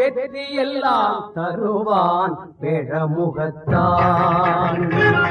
வெற்றி எல்லாம் தருவான் பிழமுகத்தான்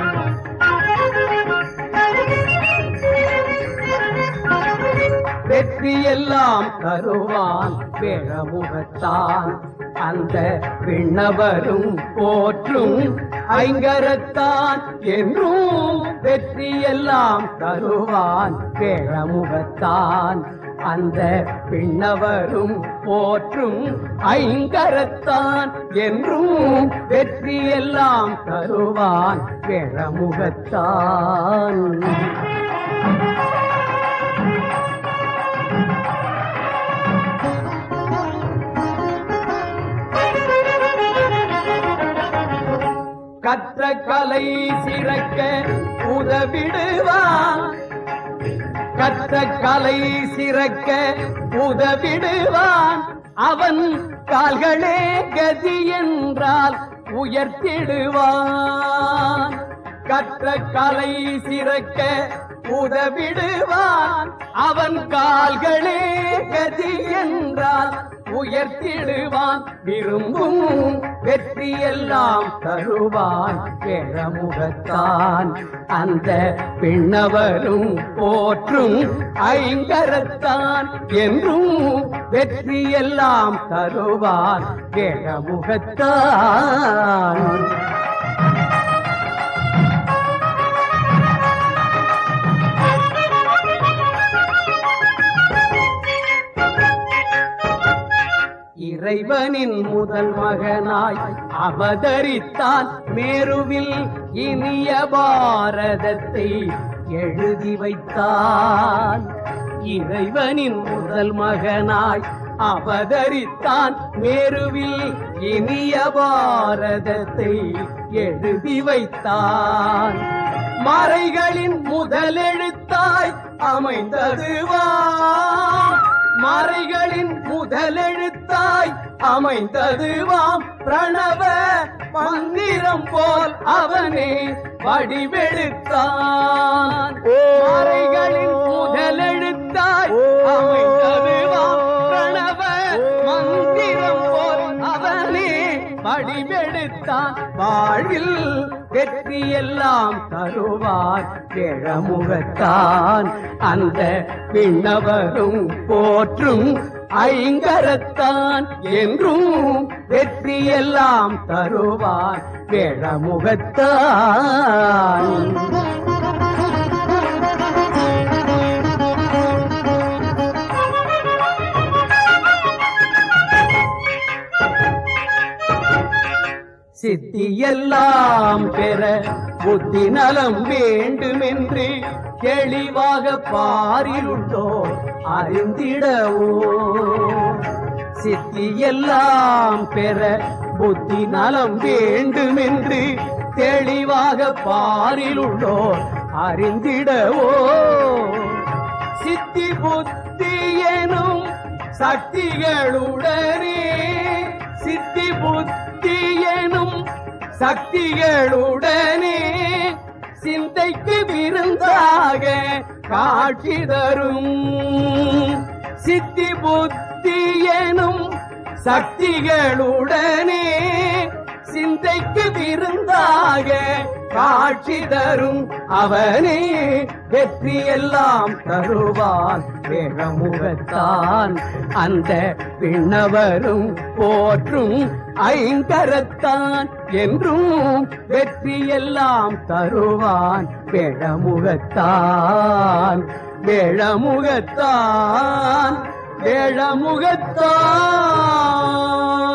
வெற்றி எல்லாம் தருவான் பிழமுகத்தான் அந்த விண்ணவரும் போற்றும் ஐங்கரத்தான் என்றும் வெற்றி எல்லாம் தருவான் பிழமுகத்தான் அந்த பின்னவரும் போற்றும் ஐங்கரத்தான் என்றும் வெற்றி எல்லாம் தருவான் பிழமுகத்தான் கற்ற கலை சிறக்க உதவிடுவான் கற்ற கலை சிறக்க உதவிடுவான் அவன் கால்களே கதி என்றால் உயர்த்திடுவான் கற்ற கலை சிறக்க உதவிடுவான் அவன் கால்களே கதி என்றால் உயர்த்திடுவான் விரும்பும் வெற்றி எல்லாம் தருவான் பிழமுகத்தான் அந்த பின்னவரும் போற்றும் ஐங்கரத்தான் என்றும் வெற்றி எல்லாம் தருவான் பிழமுகத்தான் இறைவனின் முதல் மகனாய் அவதரித்தான் மேருவில் இனிய பாரதத்தை எழுதி வைத்தான் இறைவனின் முதல் மகனாய் அவதரித்தான் மேருவில் இனிய பாரதத்தை எழுதி வைத்தான் மறைகளின் முதலெழுத்தாய் அமைந்ததுவா மறைகளின் முதலெழுத்தாய் அமைந்ததுவாம் பிரணவ மந்திரம் போல் அவனே வடிவெடுத்தான் மறைகளின் முதலெழுத்தாய் அமைந்ததுவாம் பிரணவ மந்திரம் போல் அவனே வடிவெடுத்தான் வாழ்வில் வெற்றி எல்லாம் தருவார் கிழமுகத்தான் அந்த பின்னவரும் போற்றும் ஐங்கரத்தான் என்றும் வெற்றி எல்லாம் தருவார் கிழமுகத்தான் சித்தியெல்லாம் பெற புத்தி நலம் வேண்டுமென்று தெளிவாக பாரிலுள்ளோ அறிந்திடவோ சித்தியெல்லாம் பெற புத்தி நலம் வேண்டுமென்று தெளிவாக பாரிலுள்ளோ அறிந்திடவோ சித்தி புத்தி எனும் சக்திகளுடனே சித்தி புத்தி எனும் சக்திகளுடனே சிந்தைக்கு விருந்தாக காட்சி தரும் சித்தி புத்தி எனும் சக்திகளுடனே சிந்தைக்கு விருந்தாக காட்சி தரும் அவனே வெற்றி எல்லாம் தருவான் வேகமுகத்தான் அந்த பின்னவரும் போற்றும் ஐங்கரத்தான் என்றும் வெற்றி எல்லாம் தருவான் வேழமுகத்தான் வேழமுகத்தான் வேழமுகத்தான்